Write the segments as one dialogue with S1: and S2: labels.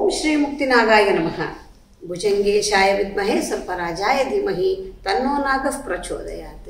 S1: ಶ್ರೀ ಮುಕ್ತಿನಾಗಾಯ ನಮಃ ಭುಜಂಗೇಶಾಯ ವಿದ್ಮಹೆ ಸರ್ಪರಾಜಾಯ ಧೀಮಹಿ ತನ್ನೋ ನಾಗ ಪ್ರಚೋದಯಾತ್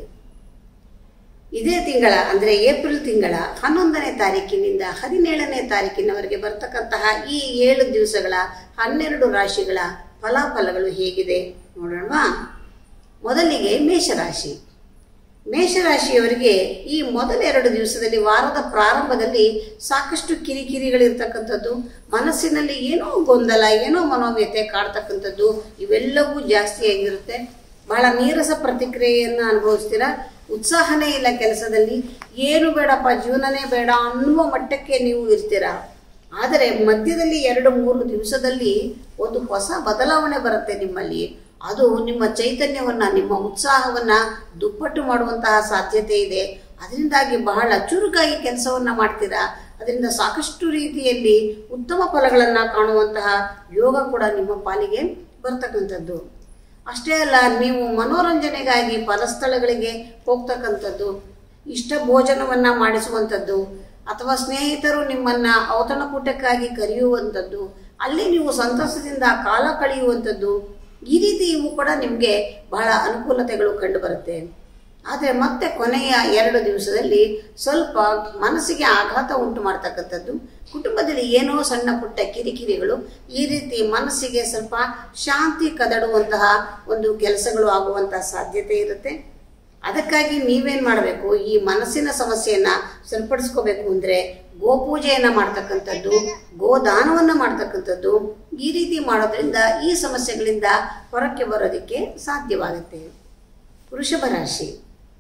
S1: ಇದೇ ತಿಂಗಳ ಅಂದರೆ ಏಪ್ರಿಲ್ ತಿಂಗಳ ಹನ್ನೊಂದನೇ ತಾರೀಕಿನಿಂದ ಹದಿನೇಳನೇ ತಾರೀಕಿನವರೆಗೆ ಬರ್ತಕ್ಕಂತಹ ಈ ಏಳು ದಿವಸಗಳ ಹನ್ನೆರಡು ರಾಶಿಗಳ ಫಲಾಫಲಗಳು ಹೇಗಿದೆ ನೋಡೋಣವಾ ಮೊದಲಿಗೆ ಮೇಷರಾಶಿ ಮೇಷರಾಶಿಯವರಿಗೆ ಈ ಮೊದಲೆರಡು ದಿವಸದಲ್ಲಿ ವಾರದ ಪ್ರಾರಂಭದಲ್ಲಿ ಸಾಕಷ್ಟು ಕಿರಿಕಿರಿಗಳಿರ್ತಕ್ಕಂಥದ್ದು ಮನಸ್ಸಿನಲ್ಲಿ ಏನೋ ಗೊಂದಲ ಏನೋ ಮನೋವ್ಯತೆ ಕಾಡ್ತಕ್ಕಂಥದ್ದು ಇವೆಲ್ಲವೂ ಜಾಸ್ತಿಯಾಗಿರುತ್ತೆ ಬಹಳ ನೀರಸ ಪ್ರತಿಕ್ರಿಯೆಯನ್ನು ಅನುಭವಿಸ್ತೀರಾ ಉತ್ಸಾಹನೇ ಇಲ್ಲ ಕೆಲಸದಲ್ಲಿ ಏನು ಬೇಡಪ್ಪ ಜೀವನನೇ ಬೇಡ ಅನ್ನುವ ಮಟ್ಟಕ್ಕೆ ನೀವು ಇರ್ತೀರಾ ಆದರೆ ಮಧ್ಯದಲ್ಲಿ ಎರಡು ಮೂರು ದಿವಸದಲ್ಲಿ ಒಂದು ಹೊಸ ಬದಲಾವಣೆ ಬರುತ್ತೆ ನಿಮ್ಮಲ್ಲಿ ಅದು ನಿಮ್ಮ ಚೈತನ್ಯವನ್ನ ನಿಮ್ಮ ಉತ್ಸಾಹವನ್ನ ದುಪ್ಪಟ್ಟು ಮಾಡುವಂತಹ ಸಾಧ್ಯತೆ ಇದೆ ಅದರಿಂದಾಗಿ ಬಹಳ ಚುರುಕಾಗಿ ಕೆಲಸವನ್ನ ಮಾಡ್ತೀರಾ ಅದರಿಂದ ಸಾಕಷ್ಟು ರೀತಿಯಲ್ಲಿ ಉತ್ತಮ ಫಲಗಳನ್ನ ಕಾಣುವಂತಹ ಯೋಗ ಕೂಡ ನಿಮ್ಮ ಪಾಲಿಗೆ ಬರ್ತಕ್ಕಂಥದ್ದು ಅಷ್ಟೇ ಅಲ್ಲ ನೀವು ಮನೋರಂಜನೆಗಾಗಿ ಪದಸ್ಥಳಗಳಿಗೆ ಹೋಗ್ತಕ್ಕಂಥದ್ದು ಇಷ್ಟ ಭೋಜನವನ್ನ ಮಾಡಿಸುವಂಥದ್ದು ಅಥವಾ ಸ್ನೇಹಿತರು ನಿಮ್ಮನ್ನ ಔತಣಕೂಟಕ್ಕಾಗಿ ಕರೆಯುವಂಥದ್ದು ಅಲ್ಲಿ ನೀವು ಸಂತಸದಿಂದ ಕಾಲ ಕಳೆಯುವಂಥದ್ದು ಈ ರೀತಿ ಇವು ಕೂಡ ನಿಮಗೆ ಬಹಳ ಅನುಕೂಲತೆಗಳು ಕಂಡು ಬರುತ್ತೆ ಆದರೆ ಮತ್ತೆ ಕೊನೆಯ ಎರಡು ದಿವಸದಲ್ಲಿ ಸ್ವಲ್ಪ ಮನಸ್ಸಿಗೆ ಆಘಾತ ಉಂಟು ಮಾಡ್ತಕ್ಕಂಥದ್ದು ಕುಟುಂಬದಲ್ಲಿ ಏನೋ ಸಣ್ಣ ಪುಟ್ಟ ಕಿರಿಕಿರಿಗಳು ಈ ರೀತಿ ಮನಸ್ಸಿಗೆ ಸ್ವಲ್ಪ ಶಾಂತಿ ಕದಡುವಂತಹ ಒಂದು ಕೆಲಸಗಳು ಆಗುವಂತಹ ಸಾಧ್ಯತೆ ಇರುತ್ತೆ ಅದಕ್ಕಾಗಿ ನೀವೇನ್ ಮಾಡಬೇಕು ಈ ಮನಸ್ಸಿನ ಸಮಸ್ಯೆಯನ್ನ ಸರಿಪಡಿಸ್ಕೋಬೇಕು ಅಂದ್ರೆ ಗೋಪೂಜೆಯನ್ನ ಮಾಡ್ತಕ್ಕಂಥದ್ದು ಗೋದಾನವನ್ನ ಮಾಡ್ತಕ್ಕಂಥದ್ದು ಈ ರೀತಿ ಮಾಡೋದ್ರಿಂದ ಈ ಸಮಸ್ಯೆಗಳಿಂದ ಹೊರಕ್ಕೆ ಬರೋದಕ್ಕೆ ಸಾಧ್ಯವಾಗುತ್ತೆ ವೃಷಭ ರಾಶಿ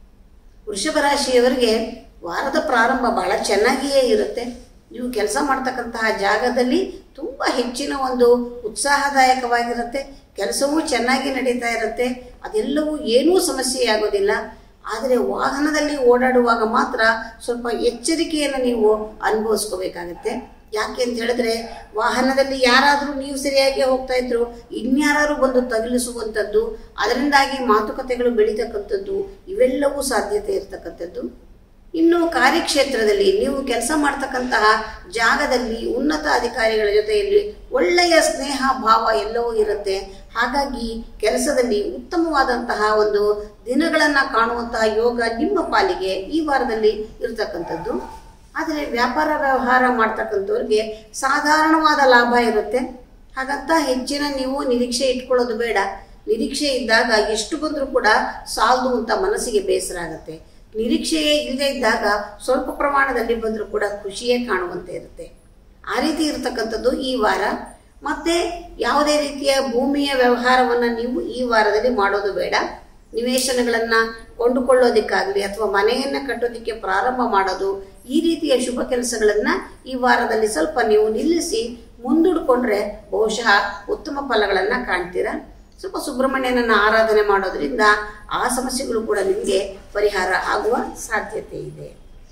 S1: ವೃಷಭ ರಾಶಿಯವರಿಗೆ ವಾರದ ಪ್ರಾರಂಭ ಬಹಳ ಚೆನ್ನಾಗಿಯೇ ಇರುತ್ತೆ ನೀವು ಕೆಲಸ ಮಾಡ್ತಕ್ಕಂತಹ ಜಾಗದಲ್ಲಿ ತುಂಬ ಹೆಚ್ಚಿನ ಒಂದು ಉತ್ಸಾಹದಾಯಕವಾಗಿರುತ್ತೆ ಕೆಲಸವೂ ಚೆನ್ನಾಗಿ ನಡೀತಾ ಇರುತ್ತೆ ಅದೆಲ್ಲವೂ ಏನೂ ಸಮಸ್ಯೆ ಆಗೋದಿಲ್ಲ ಆದರೆ ವಾಹನದಲ್ಲಿ ಓಡಾಡುವಾಗ ಮಾತ್ರ ಸ್ವಲ್ಪ ಎಚ್ಚರಿಕೆಯನ್ನು ನೀವು ಅನುಭವಿಸ್ಕೋಬೇಕಾಗತ್ತೆ ಯಾಕೆ ಅಂತ ಹೇಳಿದ್ರೆ ವಾಹನದಲ್ಲಿ ಯಾರಾದರೂ ನೀವು ಸರಿಯಾಗಿ ಹೋಗ್ತಾ ಇದ್ರು ಇನ್ಯಾರು ಬಂದು ತಗುಲಿಸುವಂಥದ್ದು ಅದರಿಂದಾಗಿ ಮಾತುಕತೆಗಳು ಬೆಳೀತಕ್ಕಂಥದ್ದು ಇವೆಲ್ಲವೂ ಸಾಧ್ಯತೆ ಇರತಕ್ಕಂಥದ್ದು ಇನ್ನು ಕಾರ್ಯಕ್ಷೇತ್ರದಲ್ಲಿ ನೀವು ಕೆಲಸ ಮಾಡ್ತಕ್ಕಂತಹ ಜಾಗದಲ್ಲಿ ಉನ್ನತ ಅಧಿಕಾರಿಗಳ ಜೊತೆಯಲ್ಲಿ ಒಳ್ಳೆಯ ಸ್ನೇಹ ಭಾವ ಎಲ್ಲವೂ ಇರುತ್ತೆ ಹಾಗಾಗಿ ಕೆಲಸದಲ್ಲಿ ಉತ್ತಮವಾದಂತಹ ಒಂದು ದಿನಗಳನ್ನು ಕಾಣುವಂತಹ ಯೋಗ ನಿಮ್ಮ ಪಾಲಿಗೆ ಈ ವಾರದಲ್ಲಿ ಇರತಕ್ಕಂಥದ್ದು ಆದರೆ ವ್ಯಾಪಾರ ವ್ಯವಹಾರ ಮಾಡ್ತಕ್ಕಂಥವ್ರಿಗೆ ಸಾಧಾರಣವಾದ ಲಾಭ ಇರುತ್ತೆ ಹಾಗಂತ ಹೆಚ್ಚಿನ ನೀವು ನಿರೀಕ್ಷೆ ಇಟ್ಕೊಳ್ಳೋದು ಬೇಡ ನಿರೀಕ್ಷೆ ಇದ್ದಾಗ ಎಷ್ಟು ಬಂದರೂ ಕೂಡ ಸಾಲದು ಅಂತ ಮನಸ್ಸಿಗೆ ಬೇಸರ ಆಗುತ್ತೆ ನಿರೀಕ್ಷೆಯೇ ಇಲ್ಲದೆ ಇದ್ದಾಗ ಸ್ವಲ್ಪ ಪ್ರಮಾಣದಲ್ಲಿ ಬಂದರೂ ಕೂಡ ಖುಷಿಯೇ ಕಾಣುವಂತೆ ಇರುತ್ತೆ ಆ ರೀತಿ ಇರತಕ್ಕಂಥದ್ದು ಈ ವಾರ ಮತ್ತೆ ಯಾವುದೇ ರೀತಿಯ ಭೂಮಿಯ ವ್ಯವಹಾರವನ್ನು ನೀವು ಈ ವಾರದಲ್ಲಿ ಮಾಡೋದು ಬೇಡ ನಿವೇಶನಗಳನ್ನು ಕೊಂಡುಕೊಳ್ಳೋದಕ್ಕಾಗಲಿ ಅಥವಾ ಮನೆಯನ್ನು ಕಟ್ಟೋದಕ್ಕೆ ಪ್ರಾರಂಭ ಮಾಡೋದು ಈ ರೀತಿಯ ಶುಭ ಕೆಲಸಗಳನ್ನು ಈ ವಾರದಲ್ಲಿ ಸ್ವಲ್ಪ ನೀವು ನಿಲ್ಲಿಸಿ ಮುಂದೂಡಿಕೊಂಡ್ರೆ ಬಹುಶಃ ಉತ್ತಮ ಫಲಗಳನ್ನು ಕಾಣ್ತೀರಾ ಸ್ವಲ್ಪ ಸುಬ್ರಹ್ಮಣ್ಯನನ್ನು ಆರಾಧನೆ ಮಾಡೋದ್ರಿಂದ ಆ ಸಮಸ್ಯೆಗಳು ಕೂಡ ನಿಮಗೆ ಪರಿಹಾರ ಆಗುವ ಸಾಧ್ಯತೆ ಇದೆ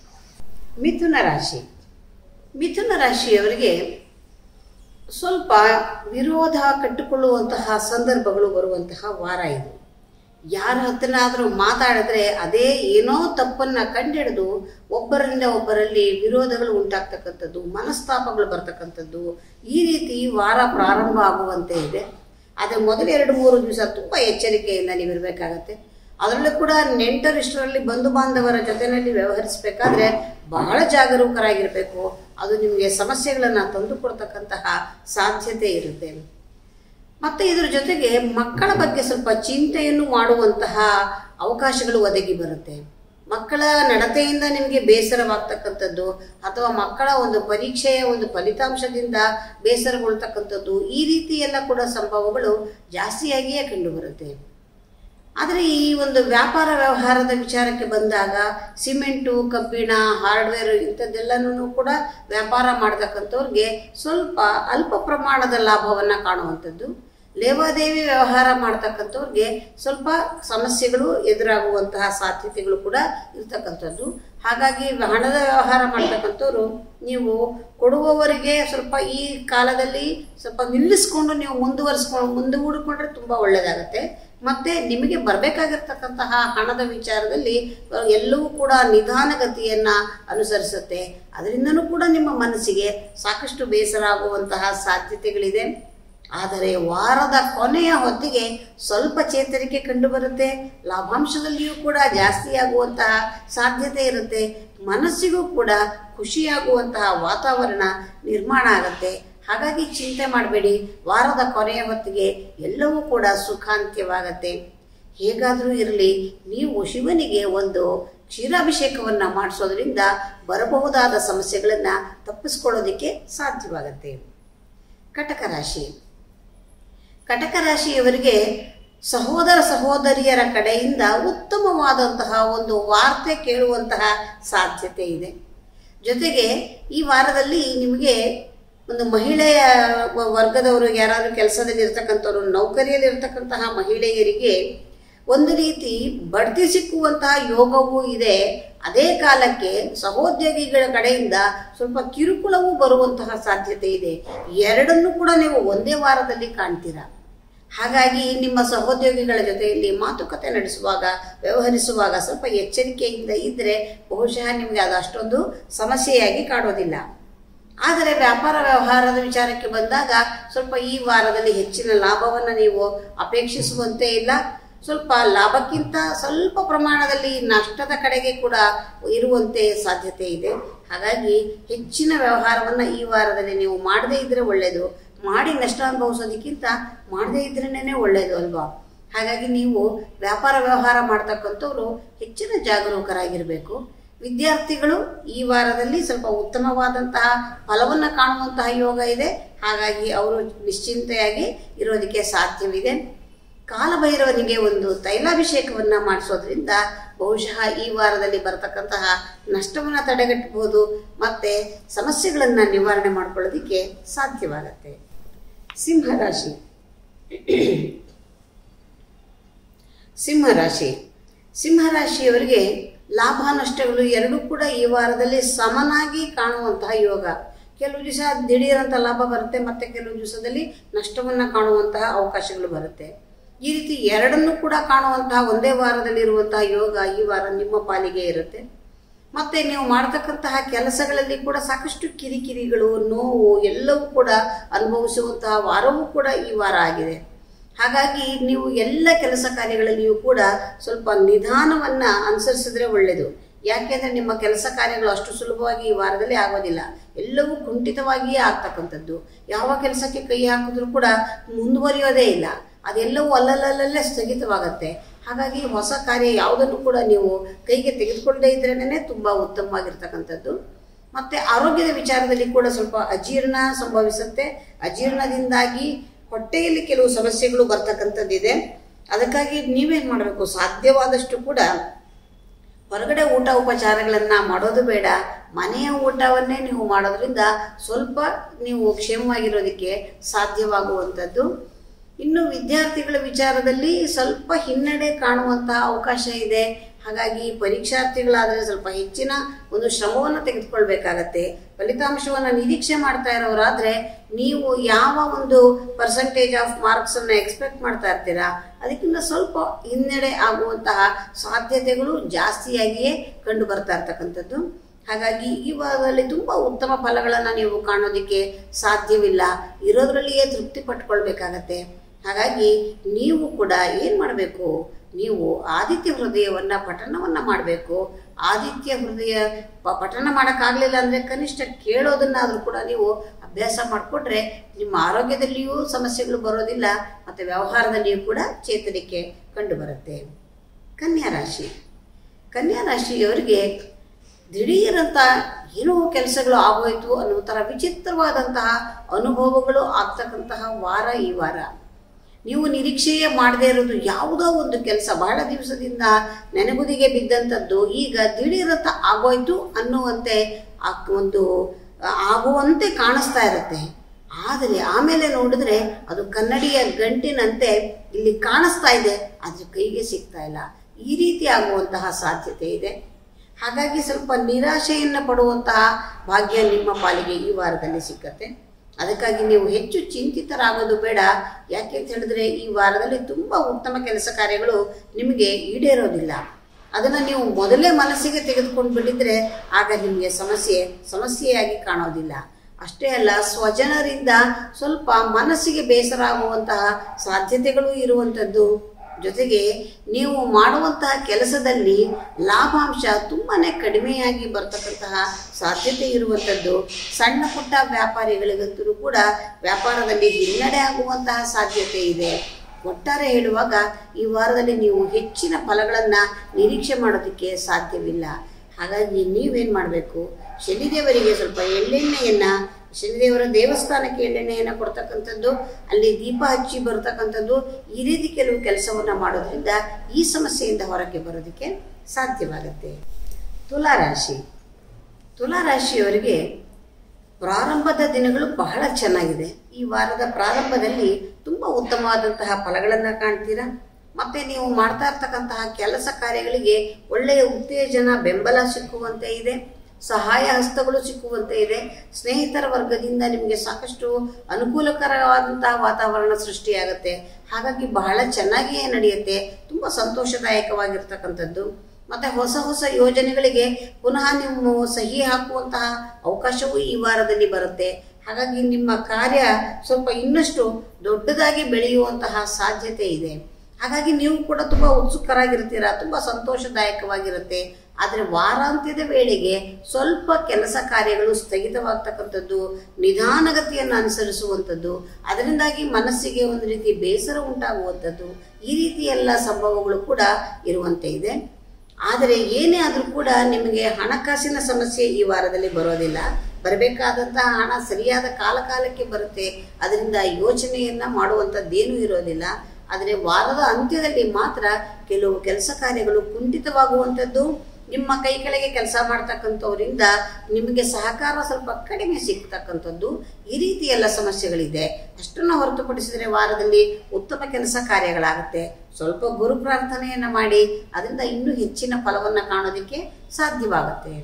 S1: ಮಿಥುನ ರಾಶಿ ಮಿಥುನ ರಾಶಿಯವರಿಗೆ ಸ್ವಲ್ಪ ವಿರೋಧ ಕಟ್ಟಿಕೊಳ್ಳುವಂತಹ ಸಂದರ್ಭಗಳು ಬರುವಂತಹ ವಾರ ಇದು ಯಾರ ಹತ್ರನಾದರೂ ಮಾತಾಡಿದ್ರೆ ಅದೇ ಏನೋ ತಪ್ಪನ್ನ ಕಂಡಿಡಿದು ಒಬ್ಬರಿಂದ ಒಬ್ಬರಲ್ಲಿ ವಿರೋಧಗಳು ಉಂಟಾಗ್ತಕ್ಕಂಥದ್ದು ಮನಸ್ತಾಪಗಳು ಬರ್ತಕ್ಕಂಥದ್ದು ಈ ರೀತಿ ವಾರ ಪ್ರಾರಂಭ ಆಗುವಂತೆ ಇದೆ ಆದರೆ ಮೊದಲ ಎರಡು ಮೂರು ದಿವಸ ತುಂಬ ಎಚ್ಚರಿಕೆಯಿಂದ ನೀವು ಇರಬೇಕಾಗತ್ತೆ ಅದರಲ್ಲೂ ಕೂಡ ನೆಂಟರಿಷ್ಟರಲ್ಲಿ ಬಂಧು ಬಾಂಧವರ ಜೊತೆಯಲ್ಲಿ ವ್ಯವಹರಿಸಬೇಕಾದ್ರೆ ಬಹಳ ಜಾಗರೂಕರಾಗಿರಬೇಕು ಅದು ನಿಮಗೆ ಸಮಸ್ಯೆಗಳನ್ನು ತಂದುಕೊಡ್ತಕ್ಕಂತಹ ಸಾಧ್ಯತೆ ಇರುತ್ತೆ ಮತ್ತೆ ಇದ್ರ ಜೊತೆಗೆ ಮಕ್ಕಳ ಬಗ್ಗೆ ಸ್ವಲ್ಪ ಚಿಂತೆಯನ್ನು ಮಾಡುವಂತಹ ಅವಕಾಶಗಳು ಒದಗಿ ಬರುತ್ತೆ ಮಕ್ಕಳ ನಡತೆಯಿಂದ ನಿಮಗೆ ಬೇಸರವಾಗ್ತಕ್ಕಂಥದ್ದು ಅಥವಾ ಮಕ್ಕಳ ಒಂದು ಪರೀಕ್ಷೆಯ ಒಂದು ಫಲಿತಾಂಶದಿಂದ ಬೇಸರಗೊಳ್ತಕ್ಕಂಥದ್ದು ಈ ರೀತಿ ಎಲ್ಲ ಕೂಡ ಸಂಭವಗಳು ಜಾಸ್ತಿಯಾಗಿಯೇ ಕಂಡುಬರುತ್ತೆ ಆದರೆ ಈ ಒಂದು ವ್ಯಾಪಾರ ವ್ಯವಹಾರದ ವಿಚಾರಕ್ಕೆ ಬಂದಾಗ ಸಿಮೆಂಟು ಕಬ್ಬಿಣ ಹಾರ್ಡ್ವೇರ್ ಇಂಥದ್ದೆಲ್ಲನೂ ಕೂಡ ವ್ಯಾಪಾರ ಮಾಡ್ತಕ್ಕಂಥವ್ರಿಗೆ ಸ್ವಲ್ಪ ಅಲ್ಪ ಪ್ರಮಾಣದ ಲಾಭವನ್ನು ಕಾಣುವಂಥದ್ದು ಲೇವಾದೇವಿ ವ್ಯವಹಾರ ಮಾಡ್ತಕ್ಕಂಥವ್ರಿಗೆ ಸ್ವಲ್ಪ ಸಮಸ್ಯೆಗಳು ಎದುರಾಗುವಂತಹ ಸಾಧ್ಯತೆಗಳು ಕೂಡ ಇರ್ತಕ್ಕಂಥದ್ದು ಹಾಗಾಗಿ ಹಣದ ವ್ಯವಹಾರ ಮಾಡ್ತಕ್ಕಂಥವ್ರು ನೀವು ಕೊಡುವವರಿಗೆ ಸ್ವಲ್ಪ ಈ ಕಾಲದಲ್ಲಿ ಸ್ವಲ್ಪ ನಿಲ್ಲಿಸ್ಕೊಂಡು ನೀವು ಮುಂದುವರಿಸ್ಕೊಂಡು ಮುಂದೂಡಿಕೊಂಡ್ರೆ ತುಂಬ ಒಳ್ಳೆಯದಾಗತ್ತೆ ಮತ್ತೆ ನಿಮಗೆ ಬರಬೇಕಾಗಿರ್ತಕ್ಕಂತಹ ಹಣದ ವಿಚಾರದಲ್ಲಿ ಅ, ಎಲ್ಲವೂ ಕೂಡ ನಿಧಾನಗತಿಯನ್ನ ಅನುಸರಿಸುತ್ತೆ ಅದರಿಂದನೂ ಕೂಡ ನಿಮ್ಮ ಮನಸ್ಸಿಗೆ ಸಾಕಷ್ಟು ಬೇಸರ ಆಗುವಂತಹ ಸಾಧ್ಯತೆಗಳಿದೆ ಆದರೆ ವಾರದ ಕೊನೆಯ ಹೊತ್ತಿಗೆ ಸ್ವಲ್ಪ ಚೇತರಿಕೆ ಕಂಡುಬರುತ್ತೆ ಲಾಭಾಂಶದಲ್ಲಿಯೂ ಕೂಡ ಜಾಸ್ತಿ ಆಗುವಂತಹ ಸಾಧ್ಯತೆ ಇರುತ್ತೆ ಮನಸ್ಸಿಗೂ ಕೂಡ ಖುಷಿಯಾಗುವಂತಹ ವಾತಾವರಣ ನಿರ್ಮಾಣ ಆಗುತ್ತೆ ಹಾಗಾಗಿ ಚಿಂತೆ ಮಾಡಬೇಡಿ ವಾರದ ಕೊನೆಯ ಹೊತ್ತಿಗೆ ಎಲ್ಲವೂ ಕೂಡ ಸುಖಾಂತ್ಯವಾಗತ್ತೆ ಹೇಗಾದರೂ ಇರಲಿ ನೀವು ಶಿವನಿಗೆ ಒಂದು ಕ್ಷೀರಾಭಿಷೇಕವನ್ನು ಮಾಡಿಸೋದ್ರಿಂದ ಬರಬಹುದಾದ ಸಮಸ್ಯೆಗಳನ್ನು ತಪ್ಪಿಸ್ಕೊಳ್ಳೋದಕ್ಕೆ ಸಾಧ್ಯವಾಗತ್ತೆ ಕಟಕ ರಾಶಿ ಕಟಕ ರಾಶಿಯವರಿಗೆ ಸಹೋದರ ಸಹೋದರಿಯರ ಕಡೆಯಿಂದ ಉತ್ತಮವಾದಂತಹ ಒಂದು ವಾರ್ತೆ ಕೇಳುವಂತಹ ಸಾಧ್ಯತೆ ಇದೆ ಜೊತೆಗೆ ಈ ವಾರದಲ್ಲಿ ನಿಮಗೆ ಒಂದು ಮಹಿಳೆಯ ವ- ವರ್ಗದವರು ಯಾರಾದರೂ ಕೆಲಸದಲ್ಲಿ ಇರ್ತಕ್ಕಂಥವ್ರು ನೌಕರಿಯಲ್ಲಿ ಇರ್ತಕ್ಕಂತಹ ಮಹಿಳೆಯರಿಗೆ ಒಂದು ರೀತಿ ಬಡ್ತಿ ಸಿಕ್ಕುವಂತಹ ಯೋಗವೂ ಇದೆ ಅದೇ ಕಾಲಕ್ಕೆ ಸಹೋದ್ಯೋಗಿಗಳ ಕಡೆಯಿಂದ ಸ್ವಲ್ಪ ಕಿರುಕುಳವೂ ಬರುವಂತಹ ಸಾಧ್ಯತೆ ಇದೆ ಎರಡನ್ನೂ ಕೂಡ ನೀವು ಒಂದೇ ವಾರದಲ್ಲಿ ಕಾಣ್ತೀರಾ ಹಾಗಾಗಿ ನಿಮ್ಮ ಸಹೋದ್ಯೋಗಿಗಳ ಜೊತೆಯಲ್ಲಿ ಮಾತುಕತೆ ನಡೆಸುವಾಗ ವ್ಯವಹರಿಸುವಾಗ ಸ್ವಲ್ಪ ಎಚ್ಚರಿಕೆಯಿಂದ ಇದ್ದರೆ ಬಹುಶಃ ನಿಮಗೆ ಅದು ಅಷ್ಟೊಂದು ಸಮಸ್ಯೆಯಾಗಿ ಕಾಡೋದಿಲ್ಲ ಆದರೆ ವ್ಯಾಪಾರ ವ್ಯವಹಾರದ ವಿಚಾರಕ್ಕೆ ಬಂದಾಗ ಸ್ವಲ್ಪ ಈ ವಾರದಲ್ಲಿ ಹೆಚ್ಚಿನ ಲಾಭವನ್ನು ನೀವು ಅಪೇಕ್ಷಿಸುವಂತೆ ಇಲ್ಲ ಸ್ವಲ್ಪ ಲಾಭಕ್ಕಿಂತ ಸ್ವಲ್ಪ ಪ್ರಮಾಣದಲ್ಲಿ ನಷ್ಟದ ಕಡೆಗೆ ಕೂಡ ಇರುವಂತೆ ಸಾಧ್ಯತೆ ಇದೆ ಹಾಗಾಗಿ ಹೆಚ್ಚಿನ ವ್ಯವಹಾರವನ್ನು ಈ ವಾರದಲ್ಲಿ ನೀವು ಮಾಡದೇ ಇದ್ರೆ ಒಳ್ಳೆಯದು ಮಾಡಿ ನಷ್ಟ ಅನುಭವಿಸೋದಕ್ಕಿಂತ ಮಾಡದೇ ಇದ್ರೇನೆ ಒಳ್ಳೆಯದು ಅಲ್ವಾ ಹಾಗಾಗಿ ನೀವು ವ್ಯಾಪಾರ ವ್ಯವಹಾರ ಮಾಡ್ತಕ್ಕಂಥವ್ರು ಹೆಚ್ಚಿನ ಜಾಗರೂಕರಾಗಿರಬೇಕು ವಿದ್ಯಾರ್ಥಿಗಳು ಈ ವಾರದಲ್ಲಿ ಸ್ವಲ್ಪ ಉತ್ತಮವಾದಂತಹ ಫಲವನ್ನು ಕಾಣುವಂತಹ ಯೋಗ ಇದೆ ಹಾಗಾಗಿ ಅವರು ನಿಶ್ಚಿಂತೆಯಾಗಿ ಇರೋದಕ್ಕೆ ಸಾಧ್ಯವಿದೆ ಕಾಲಭೈರವನಿಗೆ ಒಂದು ತೈಲಾಭಿಷೇಕವನ್ನು ಮಾಡಿಸೋದ್ರಿಂದ ಬಹುಶಃ ಈ ವಾರದಲ್ಲಿ ಬರತಕ್ಕಂತಹ ನಷ್ಟವನ್ನು ತಡೆಗಟ್ಟಬಹುದು ಮತ್ತೆ ಸಮಸ್ಯೆಗಳನ್ನು ನಿವಾರಣೆ ಮಾಡ್ಕೊಳ್ಳೋದಕ್ಕೆ ಸಾಧ್ಯವಾಗತ್ತೆ ಸಿಂಹರಾಶಿ ಸಿಂಹರಾಶಿ ಸಿಂಹರಾಶಿಯವರಿಗೆ ಲಾಭ ನಷ್ಟಗಳು ಎರಡೂ ಕೂಡ ಈ ವಾರದಲ್ಲಿ ಸಮನಾಗಿ ಕಾಣುವಂತಹ ಯೋಗ ಕೆಲವು ದಿವಸ ದಿಢೀರಂತ ಲಾಭ ಬರುತ್ತೆ ಮತ್ತೆ ಕೆಲವು ದಿವಸದಲ್ಲಿ ನಷ್ಟವನ್ನು ಕಾಣುವಂತಹ ಅವಕಾಶಗಳು ಬರುತ್ತೆ ಈ ರೀತಿ ಎರಡನ್ನೂ ಕೂಡ ಕಾಣುವಂತಹ ಒಂದೇ ವಾರದಲ್ಲಿ ಇರುವಂತಹ ಯೋಗ ಈ ವಾರ ನಿಮ್ಮ ಪಾಲಿಗೆ ಇರುತ್ತೆ ಮತ್ತೆ ನೀವು ಮಾಡ್ತಕ್ಕಂತಹ ಕೆಲಸಗಳಲ್ಲಿ ಕೂಡ ಸಾಕಷ್ಟು ಕಿರಿಕಿರಿಗಳು ನೋವು ಎಲ್ಲವೂ ಕೂಡ ಅನುಭವಿಸುವಂತಹ ವಾರವೂ ಕೂಡ ಈ ವಾರ ಆಗಿದೆ ಹಾಗಾಗಿ ನೀವು ಎಲ್ಲ ಕೆಲಸ ಕಾರ್ಯಗಳಲ್ಲಿಯೂ ಕೂಡ ಸ್ವಲ್ಪ ನಿಧಾನವನ್ನ ಅನುಸರಿಸಿದ್ರೆ ಒಳ್ಳೆಯದು ಯಾಕೆಂದ್ರೆ ನಿಮ್ಮ ಕೆಲಸ ಕಾರ್ಯಗಳು ಅಷ್ಟು ಸುಲಭವಾಗಿ ಈ ವಾರದಲ್ಲಿ ಆಗೋದಿಲ್ಲ ಎಲ್ಲವೂ ಕುಂಠಿತವಾಗಿಯೇ ಆಗ್ತಕ್ಕಂಥದ್ದು ಯಾವ ಕೆಲಸಕ್ಕೆ ಕೈ ಹಾಕಿದ್ರೂ ಕೂಡ ಮುಂದುವರಿಯೋದೇ ಇಲ್ಲ ಅದೆಲ್ಲವೂ ಅಲ್ಲಲ್ಲಲ್ಲೇ ಸ್ಥಗಿತವಾಗತ್ತೆ ಹಾಗಾಗಿ ಹೊಸ ಕಾರ್ಯ ಯಾವುದನ್ನು ಕೂಡ ನೀವು ಕೈಗೆ ತೆಗೆದುಕೊಳ್ಳದೇ ಇದ್ರೇನೆ ತುಂಬ ಉತ್ತಮವಾಗಿರ್ತಕ್ಕಂಥದ್ದು ಮತ್ತೆ ಆರೋಗ್ಯದ ವಿಚಾರದಲ್ಲಿ ಕೂಡ ಸ್ವಲ್ಪ ಅಜೀರ್ಣ ಸಂಭವಿಸುತ್ತೆ ಅಜೀರ್ಣದಿಂದಾಗಿ ಹೊಟ್ಟೆಯಲ್ಲಿ ಕೆಲವು ಸಮಸ್ಯೆಗಳು ಬರ್ತಕ್ಕಂಥದ್ದಿದೆ ಅದಕ್ಕಾಗಿ ನೀವೇನು ಮಾಡಬೇಕು ಸಾಧ್ಯವಾದಷ್ಟು ಕೂಡ ಹೊರಗಡೆ ಊಟ ಉಪಚಾರಗಳನ್ನು ಮಾಡೋದು ಬೇಡ ಮನೆಯ ಊಟವನ್ನೇ ನೀವು ಮಾಡೋದ್ರಿಂದ ಸ್ವಲ್ಪ ನೀವು ಕ್ಷೇಮವಾಗಿರೋದಕ್ಕೆ ಸಾಧ್ಯವಾಗುವಂಥದ್ದು ಇನ್ನು ವಿದ್ಯಾರ್ಥಿಗಳ ವಿಚಾರದಲ್ಲಿ ಸ್ವಲ್ಪ ಹಿನ್ನಡೆ ಕಾಣುವಂತಹ ಅವಕಾಶ ಇದೆ ಹಾಗಾಗಿ ಪರೀಕ್ಷಾರ್ಥಿಗಳಾದರೆ ಸ್ವಲ್ಪ ಹೆಚ್ಚಿನ ಒಂದು ಶ್ರಮವನ್ನು ತೆಗೆದುಕೊಳ್ಬೇಕಾಗತ್ತೆ ಫಲಿತಾಂಶವನ್ನು ನಿರೀಕ್ಷೆ ಮಾಡ್ತಾ ಇರೋರಾದ್ರೆ ನೀವು ಯಾವ ಒಂದು ಪರ್ಸೆಂಟೇಜ್ ಆಫ್ ಮಾರ್ಕ್ಸ್ ಅನ್ನ ಎಕ್ಸ್ಪೆಕ್ಟ್ ಮಾಡ್ತಾ ಇರ್ತೀರಾ ಅದಕ್ಕಿಂತ ಸ್ವಲ್ಪ ಹಿನ್ನಡೆ ಆಗುವಂತಹ ಸಾಧ್ಯತೆಗಳು ಜಾಸ್ತಿಯಾಗಿಯೇ ಕಂಡು ಬರ್ತಾ ಇರ್ತಕ್ಕಂಥದ್ದು ಹಾಗಾಗಿ ಈ ವಾರದಲ್ಲಿ ತುಂಬ ಉತ್ತಮ ಫಲಗಳನ್ನು ನೀವು ಕಾಣೋದಕ್ಕೆ ಸಾಧ್ಯವಿಲ್ಲ ಇರೋದ್ರಲ್ಲಿಯೇ ತೃಪ್ತಿ ಪಟ್ಕೊಳ್ಬೇಕಾಗತ್ತೆ ಹಾಗಾಗಿ ನೀವು ಕೂಡ ಏನು ಮಾಡಬೇಕು ನೀವು ಆದಿತ್ಯ ಹೃದಯವನ್ನ ಪಠಣವನ್ನ ಮಾಡಬೇಕು ಆದಿತ್ಯ ಹೃದಯ ಪ- ಪಠಣ ಮಾಡೋಕ್ಕಾಗಲಿಲ್ಲ ಅಂದರೆ ಕನಿಷ್ಠ ಕೇಳೋದನ್ನಾದರೂ ಕೂಡ ನೀವು ಅಭ್ಯಾಸ ಮಾಡಿಕೊಂಡ್ರೆ ನಿಮ್ಮ ಆರೋಗ್ಯದಲ್ಲಿಯೂ ಸಮಸ್ಯೆಗಳು ಬರೋದಿಲ್ಲ ಮತ್ತು ವ್ಯವಹಾರದಲ್ಲಿಯೂ ಕೂಡ ಚೇತರಿಕೆ ಕಂಡು ಬರುತ್ತೆ ಕನ್ಯಾ ರಾಶಿ ಕನ್ಯಾ ರಾಶಿಯವರಿಗೆ ದಿಢೀರಂತ ಏನೋ ಕೆಲಸಗಳು ಆಗೋಯ್ತು ಅನ್ನೋ ಥರ ವಿಚಿತ್ರವಾದಂತಹ ಅನುಭವಗಳು ಆಗ್ತಕ್ಕಂತಹ ವಾರ ಈ ವಾರ ನೀವು ನಿರೀಕ್ಷೆಯೇ ಮಾಡದೇ ಇರೋದು ಯಾವುದೋ ಒಂದು ಕೆಲಸ ಬಹಳ ದಿವಸದಿಂದ ನೆನಗುದಿಗೆ ಬಿದ್ದಂಥದ್ದು ಈಗ ದಿಢೀರಂತ ಆಗೋಯ್ತು ಅನ್ನುವಂತೆ ಆ ಒಂದು ಆಗುವಂತೆ ಕಾಣಿಸ್ತಾ ಇರುತ್ತೆ ಆದರೆ ಆಮೇಲೆ ನೋಡಿದ್ರೆ ಅದು ಕನ್ನಡಿಯ ಗಂಟಿನಂತೆ ಇಲ್ಲಿ ಕಾಣಿಸ್ತಾ ಇದೆ ಅದ್ರ ಕೈಗೆ ಸಿಗ್ತಾ ಇಲ್ಲ ಈ ರೀತಿ ಆಗುವಂತಹ ಸಾಧ್ಯತೆ ಇದೆ ಹಾಗಾಗಿ ಸ್ವಲ್ಪ ನಿರಾಶೆಯನ್ನು ಪಡುವಂತಹ ಭಾಗ್ಯ ನಿಮ್ಮ ಪಾಲಿಗೆ ಈ ವಾರದಲ್ಲಿ ಸಿಕ್ಕತ್ತೆ ಅದಕ್ಕಾಗಿ ನೀವು ಹೆಚ್ಚು ಚಿಂತಿತರಾಗೋದು ಬೇಡ ಯಾಕೆ ಅಂತ ಹೇಳಿದ್ರೆ ಈ ವಾರದಲ್ಲಿ ತುಂಬ ಉತ್ತಮ ಕೆಲಸ ಕಾರ್ಯಗಳು ನಿಮಗೆ ಈಡೇರೋದಿಲ್ಲ ಅದನ್ನು ನೀವು ಮೊದಲೇ ಮನಸ್ಸಿಗೆ ತೆಗೆದುಕೊಂಡು ಬಿಟ್ಟಿದ್ರೆ ಆಗ ನಿಮಗೆ ಸಮಸ್ಯೆ ಸಮಸ್ಯೆಯಾಗಿ ಕಾಣೋದಿಲ್ಲ ಅಷ್ಟೇ ಅಲ್ಲ ಸ್ವಜನರಿಂದ ಸ್ವಲ್ಪ ಮನಸ್ಸಿಗೆ ಬೇಸರ ಆಗುವಂತಹ ಸಾಧ್ಯತೆಗಳು ಇರುವಂಥದ್ದು ಜೊತೆಗೆ ನೀವು ಮಾಡುವಂತಹ ಕೆಲಸದಲ್ಲಿ ಲಾಭಾಂಶ ತುಂಬಾನೇ ಕಡಿಮೆಯಾಗಿ ಬರ್ತಕ್ಕಂತಹ ಸಾಧ್ಯತೆ ಇರುವಂಥದ್ದು ಸಣ್ಣ ಪುಟ್ಟ ವ್ಯಾಪಾರಿಗಳಿಗಂತೂ ಕೂಡ ವ್ಯಾಪಾರದಲ್ಲಿ ಹಿನ್ನಡೆ ಆಗುವಂತಹ ಸಾಧ್ಯತೆ ಇದೆ ಒಟ್ಟಾರೆ ಹೇಳುವಾಗ ಈ ವಾರದಲ್ಲಿ ನೀವು ಹೆಚ್ಚಿನ ಫಲಗಳನ್ನು ನಿರೀಕ್ಷೆ ಮಾಡೋದಕ್ಕೆ ಸಾಧ್ಯವಿಲ್ಲ ಹಾಗಾಗಿ ನೀವೇನು ಮಾಡಬೇಕು ಶನಿದೇವರಿಗೆ ಸ್ವಲ್ಪ ಎಳ್ಳೆಣ್ಣೆಯನ್ನು ಶನಿದೇವರ ದೇವಸ್ಥಾನಕ್ಕೆ ಎಳ್ಳೆಣ್ಣೆಯನ್ನು ಕೊಡ್ತಕ್ಕಂಥದ್ದು ಅಲ್ಲಿ ದೀಪ ಹಚ್ಚಿ ಬರ್ತಕ್ಕಂಥದ್ದು ಈ ರೀತಿ ಕೆಲವು ಕೆಲಸವನ್ನು ಮಾಡೋದ್ರಿಂದ ಈ ಸಮಸ್ಯೆಯಿಂದ ಹೊರಗೆ ಬರೋದಕ್ಕೆ ಸಾಧ್ಯವಾಗುತ್ತೆ ತುಲಾರಾಶಿ ತುಲಾರಾಶಿಯವರಿಗೆ ಪ್ರಾರಂಭದ ದಿನಗಳು ಬಹಳ ಚೆನ್ನಾಗಿದೆ ಈ ವಾರದ ಪ್ರಾರಂಭದಲ್ಲಿ ತುಂಬ ಉತ್ತಮವಾದಂತಹ ಫಲಗಳನ್ನು ಕಾಣ್ತೀರಾ ಮತ್ತೆ ನೀವು ಮಾಡ್ತಾ ಇರ್ತಕ್ಕಂತಹ ಕೆಲಸ ಕಾರ್ಯಗಳಿಗೆ ಒಳ್ಳೆಯ ಉತ್ತೇಜನ ಬೆಂಬಲ ಸಿಕ್ಕುವಂತೆ ಇದೆ ಸಹಾಯ ಹಸ್ತಗಳು ಸಿಕ್ಕುವಂತೆ ಇದೆ ಸ್ನೇಹಿತರ ವರ್ಗದಿಂದ ನಿಮಗೆ ಸಾಕಷ್ಟು ಅನುಕೂಲಕರವಾದಂತಹ ವಾತಾವರಣ ಸೃಷ್ಟಿಯಾಗುತ್ತೆ ಹಾಗಾಗಿ ಬಹಳ ಚೆನ್ನಾಗಿಯೇ ನಡೆಯುತ್ತೆ ತುಂಬ ಸಂತೋಷದಾಯಕವಾಗಿರ್ತಕ್ಕಂಥದ್ದು ಮತ್ತೆ ಹೊಸ ಹೊಸ ಯೋಜನೆಗಳಿಗೆ ಪುನಃ ನೀವು ಸಹಿ ಹಾಕುವಂತಹ ಅವಕಾಶವೂ ಈ ವಾರದಲ್ಲಿ ಬರುತ್ತೆ ಹಾಗಾಗಿ ನಿಮ್ಮ ಕಾರ್ಯ ಸ್ವಲ್ಪ ಇನ್ನಷ್ಟು ದೊಡ್ಡದಾಗಿ ಬೆಳೆಯುವಂತಹ ಸಾಧ್ಯತೆ ಇದೆ ಹಾಗಾಗಿ ನೀವು ಕೂಡ ತುಂಬ ಉತ್ಸುಕರಾಗಿರ್ತೀರಾ ತುಂಬ ಸಂತೋಷದಾಯಕವಾಗಿರುತ್ತೆ ಆದರೆ ವಾರಾಂತ್ಯದ ವೇಳೆಗೆ ಸ್ವಲ್ಪ ಕೆಲಸ ಕಾರ್ಯಗಳು ಸ್ಥಗಿತವಾಗ್ತಕ್ಕಂಥದ್ದು ನಿಧಾನಗತಿಯನ್ನು ಅನುಸರಿಸುವಂಥದ್ದು ಅದರಿಂದಾಗಿ ಮನಸ್ಸಿಗೆ ಒಂದು ರೀತಿ ಬೇಸರ ಉಂಟಾಗುವಂಥದ್ದು ಈ ರೀತಿ ಎಲ್ಲ ಸಂಭವಗಳು ಕೂಡ ಇರುವಂತೆ ಇದೆ ಆದರೆ ಏನೇ ಆದರೂ ಕೂಡ ನಿಮಗೆ ಹಣಕಾಸಿನ ಸಮಸ್ಯೆ ಈ ವಾರದಲ್ಲಿ ಬರೋದಿಲ್ಲ ಬರಬೇಕಾದಂತಹ ಹಣ ಸರಿಯಾದ ಕಾಲ ಕಾಲಕ್ಕೆ ಬರುತ್ತೆ ಅದರಿಂದ ಯೋಚನೆಯನ್ನ ಮಾಡುವಂಥದ್ದೇನೂ ಇರೋದಿಲ್ಲ ಆದರೆ ವಾರದ ಅಂತ್ಯದಲ್ಲಿ ಮಾತ್ರ ಕೆಲವು ಕೆಲಸ ಕಾರ್ಯಗಳು ಕುಂಠಿತವಾಗುವಂಥದ್ದು ನಿಮ್ಮ ಕೈ ಕೆಳಗೆ ಕೆಲಸ ಮಾಡ್ತಕ್ಕಂಥವರಿಂದ ನಿಮಗೆ ಸಹಕಾರ ಸ್ವಲ್ಪ ಕಡಿಮೆ ಸಿಗ್ತಕ್ಕಂಥದ್ದು ಈ ರೀತಿ ಎಲ್ಲ ಸಮಸ್ಯೆಗಳಿದೆ ಅಷ್ಟನ್ನು ಹೊರತುಪಡಿಸಿದರೆ ವಾರದಲ್ಲಿ ಉತ್ತಮ ಕೆಲಸ ಕಾರ್ಯಗಳಾಗುತ್ತೆ ಸ್ವಲ್ಪ ಗುರು ಪ್ರಾರ್ಥನೆಯನ್ನು ಮಾಡಿ ಅದರಿಂದ ಇನ್ನೂ ಹೆಚ್ಚಿನ ಫಲವನ್ನು ಕಾಣೋದಕ್ಕೆ ಸಾಧ್ಯವಾಗುತ್ತೆ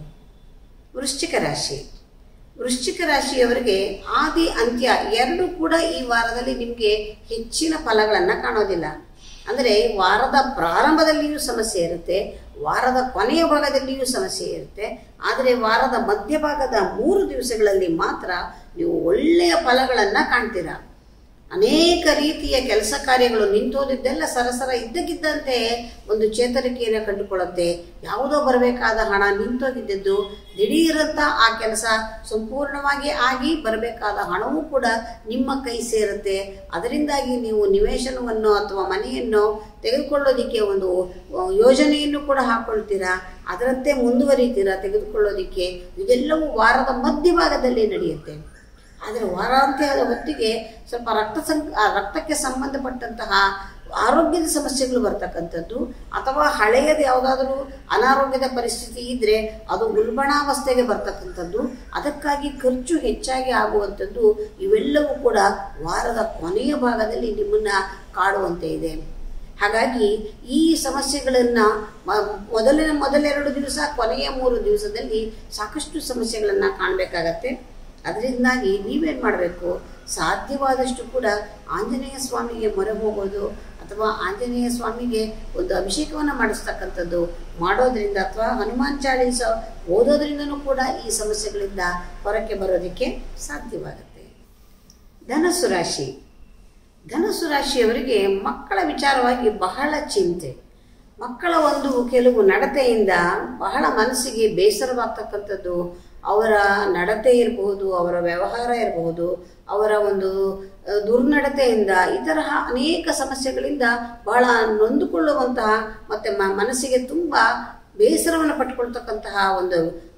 S1: ವೃಶ್ಚಿಕ ರಾಶಿ ವೃಶ್ಚಿಕ ರಾಶಿಯವರಿಗೆ ಆದಿ ಅಂತ್ಯ ಎರಡೂ ಕೂಡ ಈ ವಾರದಲ್ಲಿ ನಿಮಗೆ ಹೆಚ್ಚಿನ ಫಲಗಳನ್ನು ಕಾಣೋದಿಲ್ಲ ಅಂದರೆ ವಾರದ ಪ್ರಾರಂಭದಲ್ಲಿಯೂ ಸಮಸ್ಯೆ ಇರುತ್ತೆ ವಾರದ ಕೊನೆಯ ಭಾಗದಲ್ಲಿಯೂ ಸಮಸ್ಯೆ ಇರುತ್ತೆ ಆದರೆ ವಾರದ ಮಧ್ಯಭಾಗದ ಮೂರು ದಿವಸಗಳಲ್ಲಿ ಮಾತ್ರ ನೀವು ಒಳ್ಳೆಯ ಫಲಗಳನ್ನು ಕಾಣ್ತೀರಾ ಅನೇಕ ರೀತಿಯ ಕೆಲಸ ಕಾರ್ಯಗಳು ನಿಂತೋದಿದ್ದೆಲ್ಲ ಸರಸರ ಇದ್ದಕ್ಕಿದ್ದಂತೆ ಒಂದು ಚೇತರಿಕೆಯನ್ನು ಕಂಡುಕೊಳ್ಳುತ್ತೆ ಯಾವುದೋ ಬರಬೇಕಾದ ಹಣ ನಿಂತೋಗಿದ್ದದ್ದು ದಿಢೀರಂತ ಆ ಕೆಲಸ ಸಂಪೂರ್ಣವಾಗಿ ಆಗಿ ಬರಬೇಕಾದ ಹಣವೂ ಕೂಡ ನಿಮ್ಮ ಕೈ ಸೇರುತ್ತೆ ಅದರಿಂದಾಗಿ ನೀವು ನಿವೇಶನವನ್ನು ಅಥವಾ ಮನೆಯನ್ನು ತೆಗೆದುಕೊಳ್ಳೋದಿಕ್ಕೆ ಒಂದು ಯೋಜನೆಯನ್ನು ಕೂಡ ಹಾಕೊಳ್ತೀರಾ ಅದರಂತೆ ಮುಂದುವರಿತೀರಾ ತೆಗೆದುಕೊಳ್ಳೋದಿಕ್ಕೆ ಇದೆಲ್ಲವೂ ವಾರದ ಮಧ್ಯಭಾಗದಲ್ಲಿ ನಡೆಯುತ್ತೆ ಆದರೆ ವಾರಾಂತ್ಯದ ಹೊತ್ತಿಗೆ ಸ್ವಲ್ಪ ರಕ್ತ ಸಂ ರಕ್ತಕ್ಕೆ ಸಂಬಂಧಪಟ್ಟಂತಹ ಆರೋಗ್ಯದ ಸಮಸ್ಯೆಗಳು ಬರ್ತಕ್ಕಂಥದ್ದು ಅಥವಾ ಹಳೆಯದು ಯಾವುದಾದ್ರೂ ಅನಾರೋಗ್ಯದ ಪರಿಸ್ಥಿತಿ ಇದ್ದರೆ ಅದು ಉಲ್ಬಣಾವಸ್ಥೆಗೆ ಬರ್ತಕ್ಕಂಥದ್ದು ಅದಕ್ಕಾಗಿ ಖರ್ಚು ಹೆಚ್ಚಾಗಿ ಆಗುವಂಥದ್ದು ಇವೆಲ್ಲವೂ ಕೂಡ ವಾರದ ಕೊನೆಯ ಭಾಗದಲ್ಲಿ ನಿಮ್ಮನ್ನು ಕಾಡುವಂತೆ ಇದೆ ಹಾಗಾಗಿ ಈ ಸಮಸ್ಯೆಗಳನ್ನು ಮೊದಲಿನ ಮೊದಲೆರಡು ದಿವಸ ಕೊನೆಯ ಮೂರು ದಿವಸದಲ್ಲಿ ಸಾಕಷ್ಟು ಸಮಸ್ಯೆಗಳನ್ನು ಕಾಣಬೇಕಾಗತ್ತೆ ಅದರಿಂದಾಗಿ ನೀವೇನು ಮಾಡಬೇಕು ಸಾಧ್ಯವಾದಷ್ಟು ಕೂಡ ಆಂಜನೇಯ ಸ್ವಾಮಿಗೆ ಮೊರೆ ಹೋಗೋದು ಅಥವಾ ಆಂಜನೇಯ ಸ್ವಾಮಿಗೆ ಒಂದು ಅಭಿಷೇಕವನ್ನು ಮಾಡಿಸ್ತಕ್ಕಂಥದ್ದು ಮಾಡೋದ್ರಿಂದ ಅಥವಾ ಹನುಮಾನ್ ಚಾಲೀಸ ಓದೋದ್ರಿಂದನೂ ಕೂಡ ಈ ಸಮಸ್ಯೆಗಳಿಂದ ಹೊರಕ್ಕೆ ಬರೋದಕ್ಕೆ ಸಾಧ್ಯವಾಗುತ್ತೆ ಧನಸ್ಸು ರಾಶಿ ಧನಸ್ಸು ರಾಶಿಯವರಿಗೆ ಮಕ್ಕಳ ವಿಚಾರವಾಗಿ ಬಹಳ ಚಿಂತೆ ಮಕ್ಕಳ ಒಂದು ಕೆಲವು ನಡತೆಯಿಂದ ಬಹಳ ಮನಸ್ಸಿಗೆ ಬೇಸರವಾಗ್ತಕ್ಕಂಥದ್ದು ಅವರ ನಡತೆ ಇರಬಹುದು ಅವರ ವ್ಯವಹಾರ ಇರಬಹುದು ಅವರ ಒಂದು ದುರ್ನಡತೆಯಿಂದ ಈ ತರಹ ಅನೇಕ ಸಮಸ್ಯೆಗಳಿಂದ ಬಹಳ ನೊಂದುಕೊಳ್ಳುವಂತಹ ಮತ್ತು ಮ ಮನಸ್ಸಿಗೆ ತುಂಬ ಬೇಸರವನ್ನು ಪಟ್ಟುಕೊಳ್ತಕ್ಕಂತಹ ಒಂದು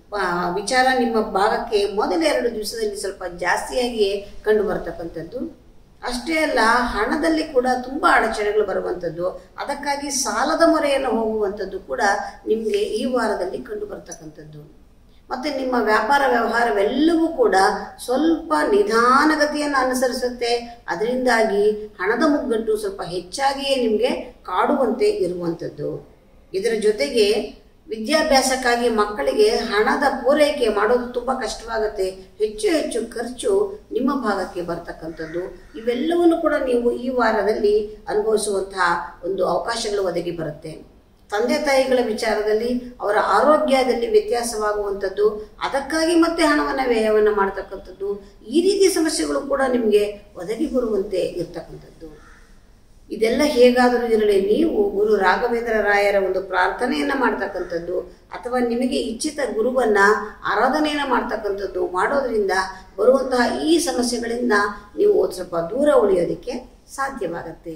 S1: ವಿಚಾರ ನಿಮ್ಮ ಭಾಗಕ್ಕೆ ಮೊದಲ ಎರಡು ದಿವಸದಲ್ಲಿ ಸ್ವಲ್ಪ ಜಾಸ್ತಿಯಾಗಿಯೇ ಕಂಡು ಬರ್ತಕ್ಕಂಥದ್ದು ಅಷ್ಟೇ ಅಲ್ಲ ಹಣದಲ್ಲಿ ಕೂಡ ತುಂಬ ಅಡಚಣೆಗಳು ಬರುವಂಥದ್ದು ಅದಕ್ಕಾಗಿ ಸಾಲದ ಮೊರೆಯನ್ನು ಹೋಗುವಂಥದ್ದು ಕೂಡ ನಿಮಗೆ ಈ ವಾರದಲ್ಲಿ ಕಂಡು ಬರ್ತಕ್ಕಂಥದ್ದು ಮತ್ತು ನಿಮ್ಮ ವ್ಯಾಪಾರ ವ್ಯವಹಾರವೆಲ್ಲವೂ ಕೂಡ ಸ್ವಲ್ಪ ನಿಧಾನಗತಿಯನ್ನು ಅನುಸರಿಸುತ್ತೆ ಅದರಿಂದಾಗಿ ಹಣದ ಮುಗ್ಗಟ್ಟು ಸ್ವಲ್ಪ ಹೆಚ್ಚಾಗಿಯೇ ನಿಮಗೆ ಕಾಡುವಂತೆ ಇರುವಂಥದ್ದು ಇದರ ಜೊತೆಗೆ ವಿದ್ಯಾಭ್ಯಾಸಕ್ಕಾಗಿ ಮಕ್ಕಳಿಗೆ ಹಣದ ಪೂರೈಕೆ ಮಾಡೋದು ತುಂಬ ಕಷ್ಟವಾಗುತ್ತೆ ಹೆಚ್ಚು ಹೆಚ್ಚು ಖರ್ಚು ನಿಮ್ಮ ಭಾಗಕ್ಕೆ ಬರ್ತಕ್ಕಂಥದ್ದು ಇವೆಲ್ಲವನ್ನು ಕೂಡ ನೀವು ಈ ವಾರದಲ್ಲಿ ಅನುಭವಿಸುವಂತಹ ಒಂದು ಅವಕಾಶಗಳು ಒದಗಿ ಬರುತ್ತೆ ತಂದೆ ತಾಯಿಗಳ ವಿಚಾರದಲ್ಲಿ ಅವರ ಆರೋಗ್ಯದಲ್ಲಿ ವ್ಯತ್ಯಾಸವಾಗುವಂಥದ್ದು ಅದಕ್ಕಾಗಿ ಮತ್ತೆ ಹಣವನ್ನು ವ್ಯಯವನ್ನು ಮಾಡ್ತಕ್ಕಂಥದ್ದು ಈ ರೀತಿ ಸಮಸ್ಯೆಗಳು ಕೂಡ ನಿಮಗೆ ಒದಗಿ ಬರುವಂತೆ ಇರ್ತಕ್ಕಂಥದ್ದು ಇದೆಲ್ಲ ಹೇಗಾದರೂ ಇರಲಿ ನೀವು ಗುರು ರಾಘವೇಂದ್ರ ರಾಯರ ಒಂದು ಪ್ರಾರ್ಥನೆಯನ್ನ ಮಾಡ್ತಕ್ಕಂಥದ್ದು ಅಥವಾ ನಿಮಗೆ ಇಚ್ಛಿತ ಗುರುವನ್ನ ಆರಾಧನೆಯನ್ನ ಮಾಡ್ತಕ್ಕಂಥದ್ದು ಮಾಡೋದ್ರಿಂದ ಬರುವಂತಹ ಈ ಸಮಸ್ಯೆಗಳಿಂದ ನೀವು ಒಂದು ಸ್ವಲ್ಪ ದೂರ ಉಳಿಯೋದಕ್ಕೆ ಸಾಧ್ಯವಾಗತ್ತೆ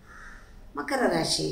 S1: ಮಕರ ರಾಶಿ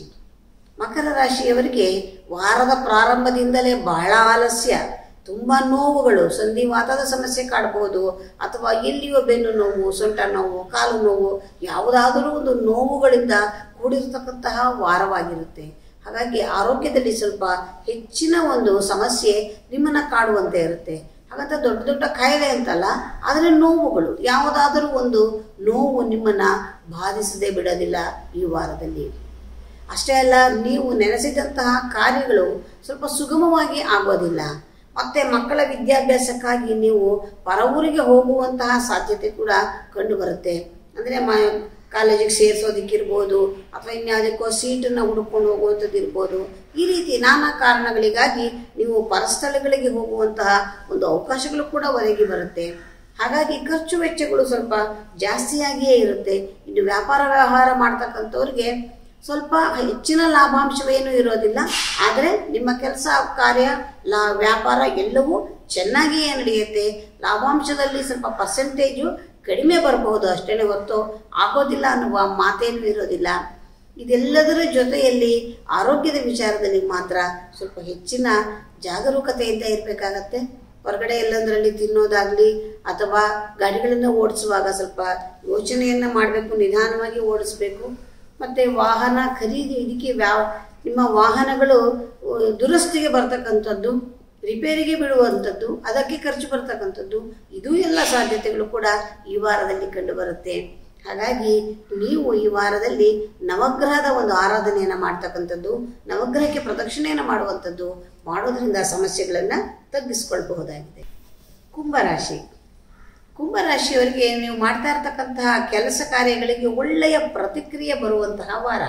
S1: ಮಕರ ರಾಶಿಯವರಿಗೆ ವಾರದ ಪ್ರಾರಂಭದಿಂದಲೇ ಬಹಳ ಆಲಸ್ಯ ತುಂಬ ನೋವುಗಳು ಸಂಧಿವಾತದ ಸಮಸ್ಯೆ ಕಾಡಬಹುದು ಅಥವಾ ಎಲ್ಲಿಯೋ ಬೆನ್ನು ನೋವು ಸೊಂಟ ನೋವು ಕಾಲು ನೋವು ಯಾವುದಾದರೂ ಒಂದು ನೋವುಗಳಿಂದ ಕೂಡಿರತಕ್ಕಂತಹ ವಾರವಾಗಿರುತ್ತೆ ಹಾಗಾಗಿ ಆರೋಗ್ಯದಲ್ಲಿ ಸ್ವಲ್ಪ ಹೆಚ್ಚಿನ ಒಂದು ಸಮಸ್ಯೆ ನಿಮ್ಮನ್ನು ಕಾಡುವಂತೆ ಇರುತ್ತೆ ಹಾಗಂತ ದೊಡ್ಡ ದೊಡ್ಡ ಕಾಯಿಲೆ ಅಂತಲ್ಲ ಆದರೆ ನೋವುಗಳು ಯಾವುದಾದರೂ ಒಂದು ನೋವು ನಿಮ್ಮನ್ನು ಬಾಧಿಸದೇ ಬಿಡೋದಿಲ್ಲ ಈ ವಾರದಲ್ಲಿ ಅಷ್ಟೇ ಅಲ್ಲ ನೀವು ನೆನೆಸಿದಂತಹ ಕಾರ್ಯಗಳು ಸ್ವಲ್ಪ ಸುಗಮವಾಗಿ ಆಗೋದಿಲ್ಲ ಮತ್ತೆ ಮಕ್ಕಳ ವಿದ್ಯಾಭ್ಯಾಸಕ್ಕಾಗಿ ನೀವು ಪರ ಊರಿಗೆ ಹೋಗುವಂತಹ ಸಾಧ್ಯತೆ ಕೂಡ ಕಂಡು ಬರುತ್ತೆ ಅಂದರೆ ಮ ಕಾಲೇಜಿಗೆ ಸೇರಿಸೋದಕ್ಕಿರ್ಬೋದು ಅಥವಾ ಇನ್ಯಾವುದಕ್ಕೋ ಸೀಟನ್ನು ಹುಡುಕೊಂಡು ಹೋಗುವಂಥದ್ದು ಇರ್ಬೋದು ಈ ರೀತಿ ನಾನಾ ಕಾರಣಗಳಿಗಾಗಿ ನೀವು ಪರಸ್ಥಳಗಳಿಗೆ ಹೋಗುವಂತಹ ಒಂದು ಅವಕಾಶಗಳು ಕೂಡ ಒದಗಿ ಬರುತ್ತೆ ಹಾಗಾಗಿ ಖರ್ಚು ವೆಚ್ಚಗಳು ಸ್ವಲ್ಪ ಜಾಸ್ತಿಯಾಗಿಯೇ ಇರುತ್ತೆ ಇನ್ನು ವ್ಯಾಪಾರ ವ್ಯವಹಾರ ಮಾಡ್ತಕ್ಕಂಥವ್ರಿಗೆ ಸ್ವಲ್ಪ ಹೆಚ್ಚಿನ ಲಾಭಾಂಶವೇನೂ ಇರೋದಿಲ್ಲ ಆದರೆ ನಿಮ್ಮ ಕೆಲಸ ಕಾರ್ಯ ಲಾ ವ್ಯಾಪಾರ ಎಲ್ಲವೂ ಚೆನ್ನಾಗಿಯೇ ನಡೆಯುತ್ತೆ ಲಾಭಾಂಶದಲ್ಲಿ ಸ್ವಲ್ಪ ಪರ್ಸೆಂಟೇಜು ಕಡಿಮೆ ಬರಬಹುದು ಅಷ್ಟೇ ಹೊರತು ಆಗೋದಿಲ್ಲ ಅನ್ನುವ ಮಾತೇನೂ ಇರೋದಿಲ್ಲ ಇದೆಲ್ಲದರ ಜೊತೆಯಲ್ಲಿ ಆರೋಗ್ಯದ ವಿಚಾರದಲ್ಲಿ ಮಾತ್ರ ಸ್ವಲ್ಪ ಹೆಚ್ಚಿನ ಜಾಗರೂಕತೆಯಿಂದ ಇರಬೇಕಾಗತ್ತೆ ಹೊರಗಡೆ ಎಲ್ಲಂದರಲ್ಲಿ ತಿನ್ನೋದಾಗ್ಲಿ ಅಥವಾ ಗಾಡಿಗಳನ್ನು ಓಡಿಸುವಾಗ ಸ್ವಲ್ಪ ಯೋಚನೆಯನ್ನ ಮಾಡಬೇಕು ನಿಧಾನವಾಗಿ ಓಡಿಸ್ಬೇಕು ಮತ್ತೆ ವಾಹನ ಖರೀದಿ ಇದಕ್ಕೆ ವ್ಯಾ ನಿಮ್ಮ ವಾಹನಗಳು ಅಹ್, ದುರಸ್ತಿಗೆ ಬರ್ತಕ್ಕಂಥದ್ದು ರಿಪೇರಿಗೆ ಬಿಡುವಂಥದ್ದು ಅದಕ್ಕೆ ಖರ್ಚು ಬರ್ತಕ್ಕಂಥದ್ದು ಇದು ಎಲ್ಲ ಸಾಧ್ಯತೆಗಳು ಕೂಡ ಈ ವಾರದಲ್ಲಿ ಕಂಡು ಬರುತ್ತೆ ಹಾಗಾಗಿ ನೀವು ಈ ವಾರದಲ್ಲಿ ನವಗ್ರಹದ ಒಂದು ಆರಾಧನೆಯನ್ನು ಮಾಡ್ತಕ್ಕಂಥದ್ದು ನವಗ್ರಹಕ್ಕೆ ಪ್ರದಕ್ಷಿಣೆಯನ್ನು ಮಾಡುವಂಥದ್ದು ಮಾಡೋದ್ರಿಂದ ಸಮಸ್ಯೆಗಳನ್ನು ತಗ್ಗಿಸ್ಕೊಳ್ಬಹುದಾಗಿದೆ ಕುಂಭರಾಶಿ ಕುಂಭರಾಶಿಯವರಿಗೆ ನೀವು ಮಾಡ್ತಾ ಇರತಕ್ಕಂತಹ ಕೆಲಸ ಕಾರ್ಯಗಳಿಗೆ ಒಳ್ಳೆಯ ಪ್ರತಿಕ್ರಿಯೆ ಬರುವಂತಹ ವಾರ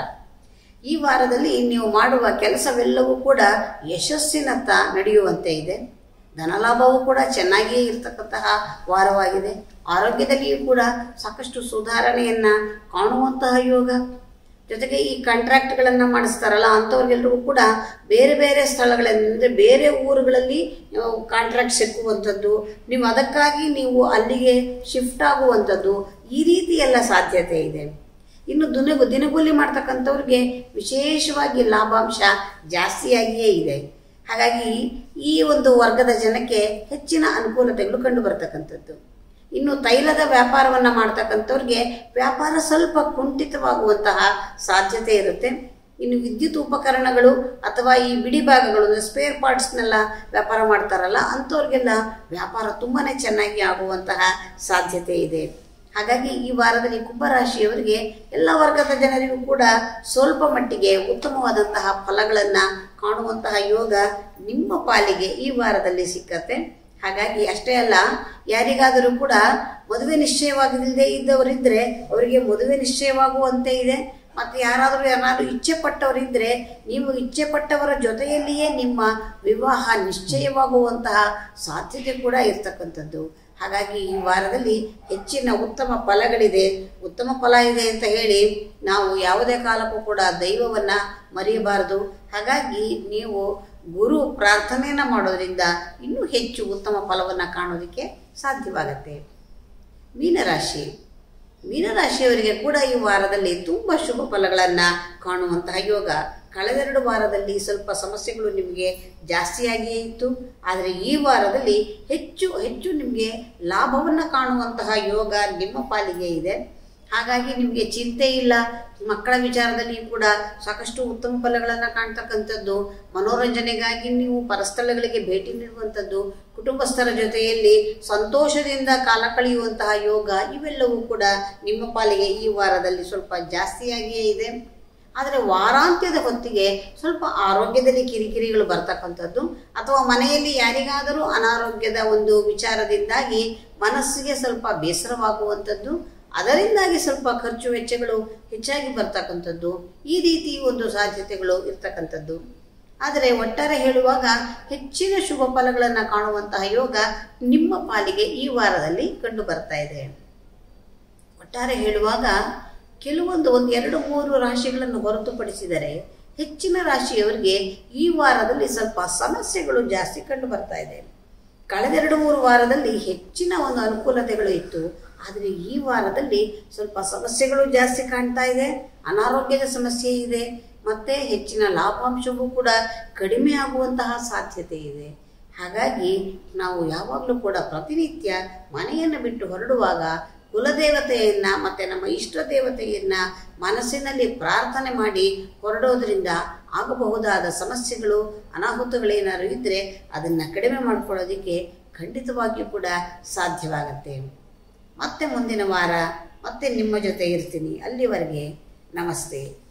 S1: ಈ ವಾರದಲ್ಲಿ ನೀವು ಮಾಡುವ ಕೆಲಸವೆಲ್ಲವೂ ಕೂಡ ಯಶಸ್ಸಿನತ್ತ ನಡೆಯುವಂತೆ ಇದೆ ಧನಲಾಭವೂ ಕೂಡ ಚೆನ್ನಾಗಿಯೇ ಇರತಕ್ಕಂತಹ ವಾರವಾಗಿದೆ ಆರೋಗ್ಯದಲ್ಲಿಯೂ ಕೂಡ ಸಾಕಷ್ಟು ಸುಧಾರಣೆಯನ್ನ ಕಾಣುವಂತಹ ಯೋಗ ಜೊತೆಗೆ ಈ ಕಾಂಟ್ರಾಕ್ಟ್ಗಳನ್ನು ಮಾಡಿಸ್ತಾರಲ್ಲ ಅಂಥವ್ರಿಗೆಲ್ರಿಗೂ ಕೂಡ ಬೇರೆ ಬೇರೆ ಸ್ಥಳಗಳಲ್ಲಿ ಬೇರೆ ಊರುಗಳಲ್ಲಿ ಕಾಂಟ್ರಾಕ್ಟ್ ಸಿಕ್ಕುವಂಥದ್ದು ನೀವು ಅದಕ್ಕಾಗಿ ನೀವು ಅಲ್ಲಿಗೆ ಶಿಫ್ಟ್ ಆಗುವಂಥದ್ದು ಈ ರೀತಿ ಎಲ್ಲ ಸಾಧ್ಯತೆ ಇದೆ ಇನ್ನು ದಿನ ದಿನಗೂಲಿ ಮಾಡ್ತಕ್ಕಂಥವ್ರಿಗೆ ವಿಶೇಷವಾಗಿ ಲಾಭಾಂಶ ಜಾಸ್ತಿಯಾಗಿಯೇ ಇದೆ ಹಾಗಾಗಿ ಈ ಒಂದು ವರ್ಗದ ಜನಕ್ಕೆ ಹೆಚ್ಚಿನ ಅನುಕೂಲತೆಗಳು ಕಂಡು ಬರ್ತಕ್ಕಂಥದ್ದು ಇನ್ನು ತೈಲದ ವ್ಯಾಪಾರವನ್ನು ಮಾಡ್ತಕ್ಕಂಥವ್ರಿಗೆ ವ್ಯಾಪಾರ ಸ್ವಲ್ಪ ಕುಂಠಿತವಾಗುವಂತಹ ಸಾಧ್ಯತೆ ಇರುತ್ತೆ ಇನ್ನು ವಿದ್ಯುತ್ ಉಪಕರಣಗಳು ಅಥವಾ ಈ ಬಿಡಿ ಭಾಗಗಳು ಸ್ಪೇರ್ ಪಾರ್ಟ್ಸ್ನೆಲ್ಲ ವ್ಯಾಪಾರ ಮಾಡ್ತಾರಲ್ಲ ಅಂಥವ್ರಿಗೆಲ್ಲ ವ್ಯಾಪಾರ ತುಂಬಾನೇ ಚೆನ್ನಾಗಿ ಆಗುವಂತಹ ಸಾಧ್ಯತೆ ಇದೆ ಹಾಗಾಗಿ ಈ ವಾರದಲ್ಲಿ ಕುಂಭರಾಶಿಯವರಿಗೆ ಎಲ್ಲ ವರ್ಗದ ಜನರಿಗೂ ಕೂಡ ಸ್ವಲ್ಪ ಮಟ್ಟಿಗೆ ಉತ್ತಮವಾದಂತಹ ಫಲಗಳನ್ನು ಕಾಣುವಂತಹ ಯೋಗ ನಿಮ್ಮ ಪಾಲಿಗೆ ಈ ವಾರದಲ್ಲಿ ಸಿಕ್ಕತ್ತೆ ಹಾಗಾಗಿ ಅಷ್ಟೇ ಅಲ್ಲ ಯಾರಿಗಾದರೂ ಕೂಡ ಮದುವೆ ನಿಶ್ಚಯವಾಗಿಲ್ಲದೆ ಇದ್ದವರಿದ್ರೆ ಅವರಿಗೆ ಮದುವೆ ನಿಶ್ಚಯವಾಗುವಂತೆ ಇದೆ ಮತ್ತು ಯಾರಾದರೂ ಯಾರಾದರೂ ಇಚ್ಛೆ ಪಟ್ಟವರಿದ್ರೆ ನೀವು ಇಚ್ಛೆ ಪಟ್ಟವರ ಜೊತೆಯಲ್ಲಿಯೇ ನಿಮ್ಮ ವಿವಾಹ ನಿಶ್ಚಯವಾಗುವಂತಹ ಸಾಧ್ಯತೆ ಕೂಡ ಇರ್ತಕ್ಕಂಥದ್ದು ಹಾಗಾಗಿ ಈ ವಾರದಲ್ಲಿ ಹೆಚ್ಚಿನ ಉತ್ತಮ ಫಲಗಳಿದೆ ಉತ್ತಮ ಫಲ ಇದೆ ಅಂತ ಹೇಳಿ ನಾವು ಯಾವುದೇ ಕಾಲಕ್ಕೂ ಕೂಡ ದೈವವನ್ನ ಮರೆಯಬಾರದು ಹಾಗಾಗಿ ನೀವು ಗುರು ಪ್ರಾರ್ಥನೆಯನ್ನ ಮಾಡೋದ್ರಿಂದ ಇನ್ನೂ ಹೆಚ್ಚು ಉತ್ತಮ ಫಲವನ್ನು ಕಾಣೋದಕ್ಕೆ ಸಾಧ್ಯವಾಗತ್ತೆ ಮೀನರಾಶಿ ಮೀನರಾಶಿಯವರಿಗೆ ಕೂಡ ಈ ವಾರದಲ್ಲಿ ತುಂಬ ಶುಭ ಫಲಗಳನ್ನು ಕಾಣುವಂತಹ ಯೋಗ ಕಳೆದೆರಡು ವಾರದಲ್ಲಿ ಸ್ವಲ್ಪ ಸಮಸ್ಯೆಗಳು ನಿಮಗೆ ಜಾಸ್ತಿಯಾಗಿಯೇ ಇತ್ತು ಆದರೆ ಈ ವಾರದಲ್ಲಿ ಹೆಚ್ಚು ಹೆಚ್ಚು ನಿಮಗೆ ಲಾಭವನ್ನು ಕಾಣುವಂತಹ ಯೋಗ ನಿಮ್ಮ ಪಾಲಿಗೆ ಇದೆ ಹಾಗಾಗಿ ನಿಮಗೆ ಚಿಂತೆ ಇಲ್ಲ ಮಕ್ಕಳ ವಿಚಾರದಲ್ಲಿ ಕೂಡ ಸಾಕಷ್ಟು ಉತ್ತಮ ಫಲಗಳನ್ನು ಕಾಣ್ತಕ್ಕಂಥದ್ದು ಮನೋರಂಜನೆಗಾಗಿ ನೀವು ಪರಸ್ಥಳಗಳಿಗೆ ಭೇಟಿ ನೀಡುವಂಥದ್ದು ಕುಟುಂಬಸ್ಥರ ಜೊತೆಯಲ್ಲಿ ಸಂತೋಷದಿಂದ ಕಾಲ ಕಳೆಯುವಂತಹ ಯೋಗ ಇವೆಲ್ಲವೂ ಕೂಡ ನಿಮ್ಮ ಪಾಲಿಗೆ ಈ ವಾರದಲ್ಲಿ ಸ್ವಲ್ಪ ಜಾಸ್ತಿಯಾಗಿಯೇ ಇದೆ ಆದರೆ ವಾರಾಂತ್ಯದ ಹೊತ್ತಿಗೆ ಸ್ವಲ್ಪ ಆರೋಗ್ಯದಲ್ಲಿ ಕಿರಿಕಿರಿಗಳು ಬರ್ತಕ್ಕಂಥದ್ದು ಅಥವಾ ಮನೆಯಲ್ಲಿ ಯಾರಿಗಾದರೂ ಅನಾರೋಗ್ಯದ ಒಂದು ವಿಚಾರದಿಂದಾಗಿ ಮನಸ್ಸಿಗೆ ಸ್ವಲ್ಪ ಬೇಸರವಾಗುವಂಥದ್ದು ಅದರಿಂದಾಗಿ ಸ್ವಲ್ಪ ಖರ್ಚು ವೆಚ್ಚಗಳು ಹೆಚ್ಚಾಗಿ ಬರ್ತಕ್ಕಂಥದ್ದು ಈ ರೀತಿ ಒಂದು ಸಾಧ್ಯತೆಗಳು ಇರ್ತಕ್ಕಂಥದ್ದು ಆದರೆ ಒಟ್ಟಾರೆ ಹೇಳುವಾಗ ಹೆಚ್ಚಿನ ಶುಭ ಫಲಗಳನ್ನು ಕಾಣುವಂತಹ ಯೋಗ ನಿಮ್ಮ ಪಾಲಿಗೆ ಈ ವಾರದಲ್ಲಿ ಕಂಡು ಬರ್ತಾ ಇದೆ ಒಟ್ಟಾರೆ ಹೇಳುವಾಗ ಕೆಲವೊಂದು ಒಂದು ಎರಡು ಮೂರು ರಾಶಿಗಳನ್ನು ಹೊರತುಪಡಿಸಿದರೆ ಹೆಚ್ಚಿನ ರಾಶಿಯವರಿಗೆ ಈ ವಾರದಲ್ಲಿ ಸ್ವಲ್ಪ ಸಮಸ್ಯೆಗಳು ಜಾಸ್ತಿ ಕಂಡು ಬರ್ತಾ ಇದೆ ಕಳೆದೆರಡು ಮೂರು ವಾರದಲ್ಲಿ ಹೆಚ್ಚಿನ ಒಂದು ಅನುಕೂಲತೆಗಳು ಇತ್ತು ಆದರೆ ಈ ವಾರದಲ್ಲಿ ಸ್ವಲ್ಪ ಸಮಸ್ಯೆಗಳು ಜಾಸ್ತಿ ಕಾಣ್ತಾ ಇದೆ ಅನಾರೋಗ್ಯದ ಸಮಸ್ಯೆ ಇದೆ ಮತ್ತೆ ಹೆಚ್ಚಿನ ಲಾಭಾಂಶವೂ ಕೂಡ ಕಡಿಮೆ ಆಗುವಂತಹ ಸಾಧ್ಯತೆ ಇದೆ ಹಾಗಾಗಿ ನಾವು ಯಾವಾಗಲೂ ಕೂಡ ಪ್ರತಿನಿತ್ಯ ಮನೆಯನ್ನು ಬಿಟ್ಟು ಹೊರಡುವಾಗ ಕುಲದೇವತೆಯನ್ನ ಮತ್ತೆ ನಮ್ಮ ಇಷ್ಟ ದೇವತೆಯನ್ನ ಮನಸ್ಸಿನಲ್ಲಿ ಪ್ರಾರ್ಥನೆ ಮಾಡಿ ಹೊರಡೋದ್ರಿಂದ ಆಗಬಹುದಾದ ಸಮಸ್ಯೆಗಳು ಅನಾಹುತಗಳೇನಾದ್ರು ಇದ್ದರೆ ಅದನ್ನು ಕಡಿಮೆ ಮಾಡ್ಕೊಳ್ಳೋದಕ್ಕೆ ಖಂಡಿತವಾಗಿಯೂ ಕೂಡ ಸಾಧ್ಯವಾಗತ್ತೆ ಮತ್ತೆ ಮುಂದಿನ ವಾರ ಮತ್ತೆ ನಿಮ್ಮ ಜೊತೆ ಇರ್ತೀನಿ ಅಲ್ಲಿವರೆಗೆ ನಮಸ್ತೆ